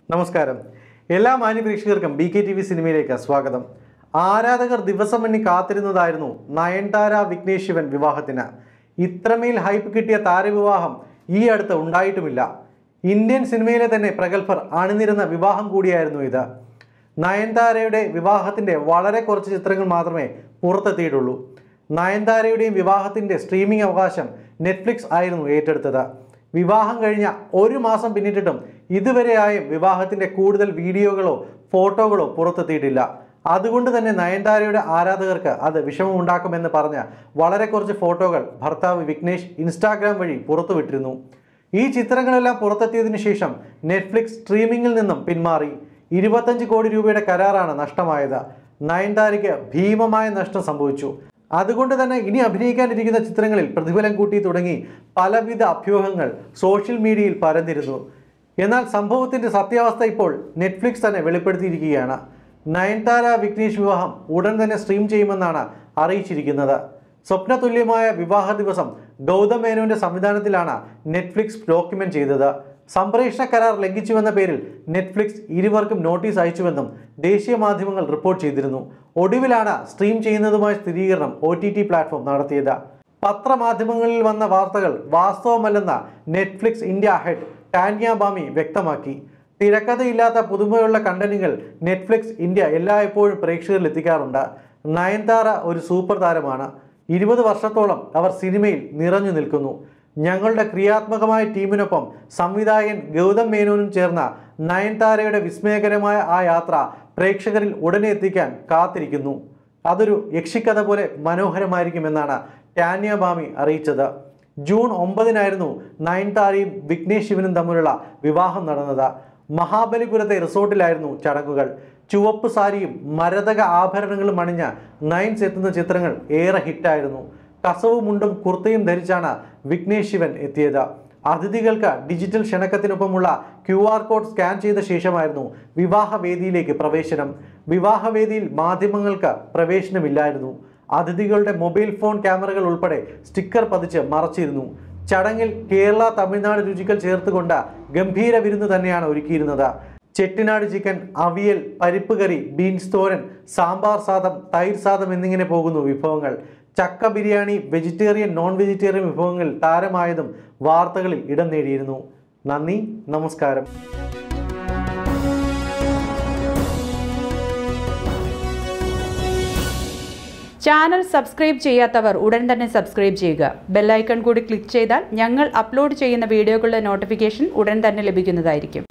നമസ്കാരം എല്ലാ മാന്യപ്രേക്ഷകർക്കും ബി കെ ടി വി സിനിമയിലേക്ക് സ്വാഗതം ആരാധകർ ദിവസം എണ്ണി കാത്തിരുന്നതായിരുന്നു നയൻതാര വിഘ്നേഷ് ശിവൻ വിവാഹത്തിന് ഇത്രമേൽ ഹൈപ്പ് കിട്ടിയ താരവിവാഹം ഈ അടുത്ത് ഉണ്ടായിട്ടുമില്ല ഇന്ത്യൻ സിനിമയിലെ തന്നെ പ്രഗത്ഭർ അണിനിരുന്ന വിവാഹം കൂടിയായിരുന്നു ഇത് നയൻതാരയുടെ വിവാഹത്തിൻ്റെ വളരെ കുറച്ച് ചിത്രങ്ങൾ മാത്രമേ പുറത്തെത്തിയിട്ടുള്ളൂ നയൻതാരയുടെയും വിവാഹത്തിൻ്റെ സ്ട്രീമിംഗ് അവകാശം നെറ്റ്ഫ്ലിക്സ് ആയിരുന്നു ഏറ്റെടുത്തത് വിവാഹം കഴിഞ്ഞ ഒരു മാസം പിന്നിട്ടിട്ടും ഇതുവരെയായും വിവാഹത്തിൻ്റെ കൂടുതൽ വീഡിയോകളോ ഫോട്ടോകളോ പുറത്തെത്തിയിട്ടില്ല അതുകൊണ്ട് തന്നെ നയൻതാരയുടെ ആരാധകർക്ക് അത് വിഷമമുണ്ടാക്കുമെന്ന് പറഞ്ഞ വളരെ കുറച്ച് ഫോട്ടോകൾ ഭർത്താവ് വിഘ്നേഷ് ഇൻസ്റ്റാഗ്രാം വഴി പുറത്തുവിട്ടിരുന്നു ഈ ചിത്രങ്ങളെല്ലാം പുറത്തെത്തിയതിനു ശേഷം നെറ്റ്ഫ്ലിക്സ് സ്ട്രീമിംഗിൽ നിന്നും പിന്മാറി ഇരുപത്തഞ്ച് കോടി രൂപയുടെ കരാറാണ് നഷ്ടമായത് നയൻതാരയ്ക്ക് ഭീമമായ നഷ്ടം സംഭവിച്ചു അതുകൊണ്ട് തന്നെ ഇനി അഭിനയിക്കാനിരിക്കുന്ന ചിത്രങ്ങളിൽ പ്രതിഫലം കൂട്ടി തുടങ്ങി പലവിധ അഭ്യൂഹങ്ങൾ സോഷ്യൽ മീഡിയയിൽ പരന്നിരുന്നു എന്നാൽ സംഭവത്തിന്റെ സത്യാവസ്ഥ ഇപ്പോൾ നെറ്റ്ഫ്ലിക്സ് തന്നെ വെളിപ്പെടുത്തിയിരിക്കുകയാണ് നയൻതാര വിഘ്നേഷ് വിവാഹം ഉടൻ തന്നെ സ്ട്രീം ചെയ്യുമെന്നാണ് അറിയിച്ചിരിക്കുന്നത് സ്വപ്നതുല്യമായ വിവാഹ ദിവസം ഗൗതം മേനോന്റെ സംവിധാനത്തിലാണ് നെറ്റ്ഫ്ലിക്സ് ഡോക്യുമെന്റ് ചെയ്തത് സംപ്രേഷണ കരാർ ലംഘിച്ചുവെന്ന പേരിൽ നെറ്റ്ഫ്ലിക്സ് ഇരുവർക്കും നോട്ടീസ് അയച്ചുവെന്നും ദേശീയ മാധ്യമങ്ങൾ റിപ്പോർട്ട് ചെയ്തിരുന്നു ഒടുവിലാണ് സ്ട്രീം ചെയ്യുന്നതുമായ സ്ഥിരീകരണം ഒ ടി ടി പ്ലാറ്റ്ഫോം നടത്തിയത് പത്രമാധ്യമങ്ങളിൽ വന്ന വാർത്തകൾ വാസ്തവമല്ലെന്ന Netflix India head Tanya Bami വ്യക്തമാക്കി തിരക്കഥയില്ലാത്ത പുതുമയുള്ള കണ്ടന്റുകൾ നെറ്റ്ഫ്ലിക്സ് ഇന്ത്യ എല്ലായ്പ്പോഴും പ്രേക്ഷകരിൽ എത്തിക്കാറുണ്ട് നയൻതാര ഒരു സൂപ്പർ താരമാണ് ഇരുപത് വർഷത്തോളം അവർ സിനിമയിൽ നിറഞ്ഞു നിൽക്കുന്നു ഞങ്ങളുടെ ക്രിയാത്മകമായ ടീമിനൊപ്പം സംവിധായകൻ ഗൗതം മേനോനും ചേർന്ന നയൻതാരയുടെ വിസ്മയകരമായ ആ യാത്ര പ്രേക്ഷകരിൽ ഉടനെ എത്തിക്കാൻ കാത്തിരിക്കുന്നു അതൊരു യക്ഷിക്കഥ പോലെ മനോഹരമായിരിക്കുമെന്നാണ് ടാന്യ ബാമി അറിയിച്ചത് ജൂൺ ഒമ്പതിനായിരുന്നു നയൻതാരയും വിഘ്നേഷ് ശിവനും തമ്മിലുള്ള വിവാഹം നടന്നത് മഹാബലിപുരത്തെ റിസോർട്ടിലായിരുന്നു ചടങ്ങുകൾ ചുവപ്പ് സാരിയും മരതക ആഭരണങ്ങളും അണിഞ്ഞ നയൻസ് എത്തുന്ന ചിത്രങ്ങൾ ഏറെ ഹിറ്റായിരുന്നു കസവ് മുണ്ടും കുർത്തയും ധരിച്ചാണ് വിഘ്നേഷ് ശിവൻ എത്തിയത് അതിഥികൾക്ക് ഡിജിറ്റൽ ക്ഷണക്കത്തിനൊപ്പമുള്ള ക്യു ആർ കോഡ് സ്കാൻ ചെയ്ത ശേഷമായിരുന്നു വിവാഹവേദിയിലേക്ക് പ്രവേശനം വിവാഹവേദിയിൽ മാധ്യമങ്ങൾക്ക് പ്രവേശനമില്ലായിരുന്നു അതിഥികളുടെ മൊബൈൽ ഫോൺ ക്യാമറകൾ ഉൾപ്പെടെ സ്റ്റിക്കർ പതിച്ച് മറച്ചിരുന്നു ചടങ്ങിൽ കേരള തമിഴ്നാട് രുചികൾ ചേർത്തുകൊണ്ട് ഗംഭീര വിരുന്ന് തന്നെയാണ് ഒരുക്കിയിരുന്നത് ചെട്ടിനാട് ചിക്കൻ അവിയൽ പരിപ്പ് കറി ബീൻസ് തോരൻ സാമ്പാർ സാദം തൈര് സാദം എന്നിങ്ങനെ പോകുന്നു വിഭവങ്ങൾ ചക്ക ബിരിയാണി വെജിറ്റേറിയൻ നോൺ വെജിറ്റേറിയൻ വിഭവങ്ങൾ താരമായതും വാർത്തകളിൽ ഇടം നേടിയിരുന്നു നന്ദി നമസ്കാരം ചാനൽ സബ്സ്ക്രൈബ് ചെയ്യാത്തവർ ഉടൻ തന്നെ സബ്സ്ക്രൈബ് ചെയ്യുക ബെല്ലൈക്കൺ കൂടി ക്ലിക്ക് ചെയ്താൽ ഞങ്ങൾ അപ്ലോഡ് ചെയ്യുന്ന വീഡിയോകളുടെ നോട്ടിഫിക്കേഷൻ ഉടൻ തന്നെ ലഭിക്കുന്നതായിരിക്കും